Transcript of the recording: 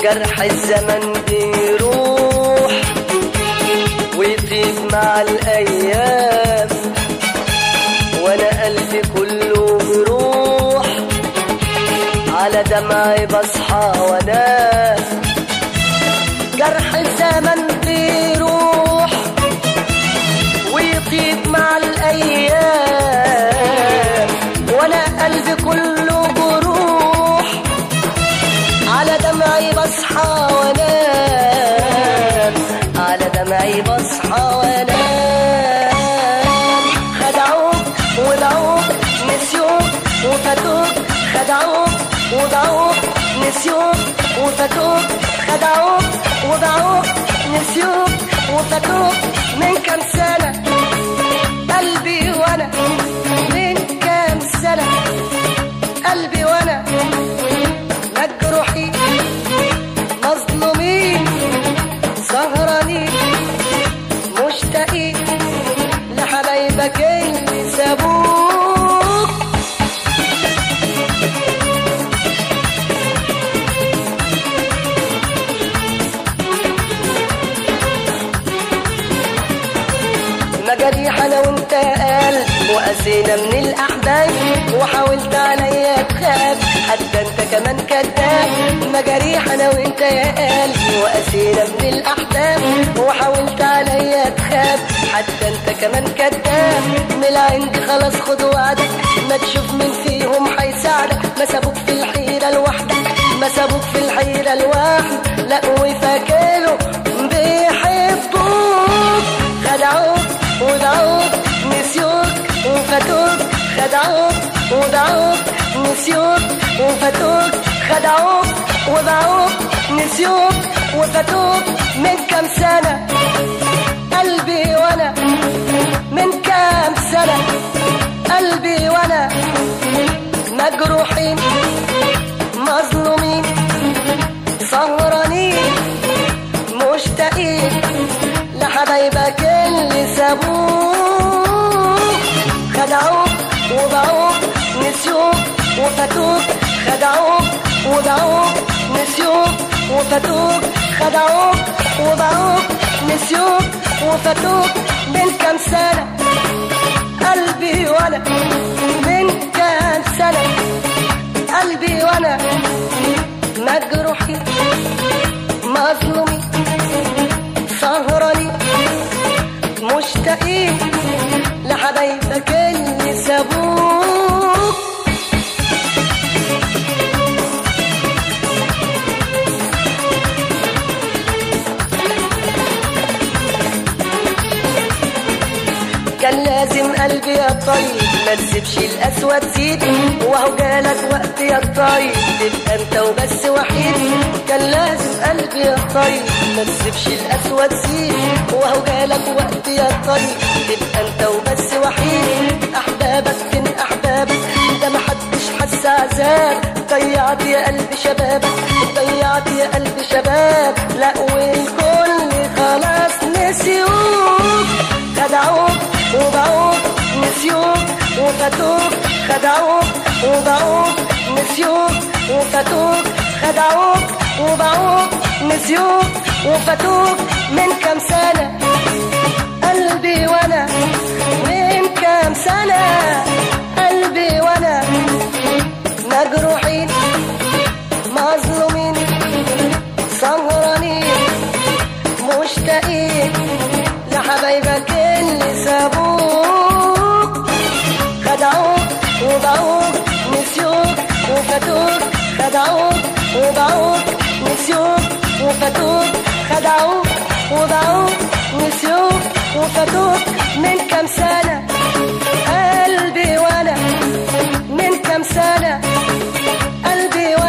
جرح الزمن بيروح ويطيب مع الأيام وأنا قلبي كله جروح على دمعي بصحى وأنام جرح الزمن بيروح ويطيب مع الأيام وأنا قلبي كله جروح على دمعي بصحى وانام على دمعي بصحى وانام خدعوك وضعوك نسيوك وفاتوك خدعوك وضعوك نسيوك وفاتوك خدعوك وضعوك نسيوك وفاتوك من كام سنة قلبي وانا من كام سنة قلبي وانا مجروحين مظلومين سهرانين مشتاقين لحبايبك اللي سابوك مجاريح انا وانت قلب وقسينا من الاحباب وحاولت عليا تخاف حتى انت كمان كذاب مجاريح انا وانت يا قلب وقسينا من الاحباب وحاولت عليا تخاف حتى انت كمان كذاب من عندي خلاص خد وعدك ما تشوف مين فيهم هيساعدك ما سابوك في الحيرة لوحدك ما سابوك في الحيرة لوحدك لا وفاكروا بيحبوك خدعوك ودعوك نسيوك وفاتوك خدعوك ودعوك نسيوك وفاتوك خدعوك ودعوك نسيوك وفاتوك من كام سنة قلبي وانا من كام سنة قلبي وانا مجروحين مظلومين سهرانين مشتاقين لحبايبك اللي سابوك خدعوك وضعوك نسيوك وفاتوك خدعوك وضعوك نسيوك وفاتوك خدعوك وضعوك نسيوك وفاتوك من كام سنة قلبي وانا من كام سنة قلبي وانا مجروحين مظلومين سهرانين مشتاقين لحبايبك اللي سابوك كان لازم قلبي يا طيب ما تسيبش الاسود زيد وهو جالك وقت يا طيب تبقى انت وبس وحيد كان لازم قلبي يا طيب ما تسيبش الاسود زيد وهو جالك وقت يا طيب تبقى انت وبس وحيد احبابك فين احبابك ده ما حدش حس عذاب ضيعت يا قلب شبابك ضيعت يا قلب شباب لا والكل خلاص نسيوك خدعوك وضعوك نسيوك وفاتوك خدعوك وضعوك نسيوك وفاتوك خدعوك وضعوك نسيوك وفاتوك من كام سنة قلبي وانا من كام سنة قلبي وانا مجروحين مظلومين سهرانين مشتاقين لحبايبك اللي سابوك خدعوك وضعوك نسيوك وفاتوك خدعوك وضعوك نسيوك وفاتوك خدعوك وضعوك نسيوك وفاتوك من كام سنة قلبي وانا من كام سنة قلبي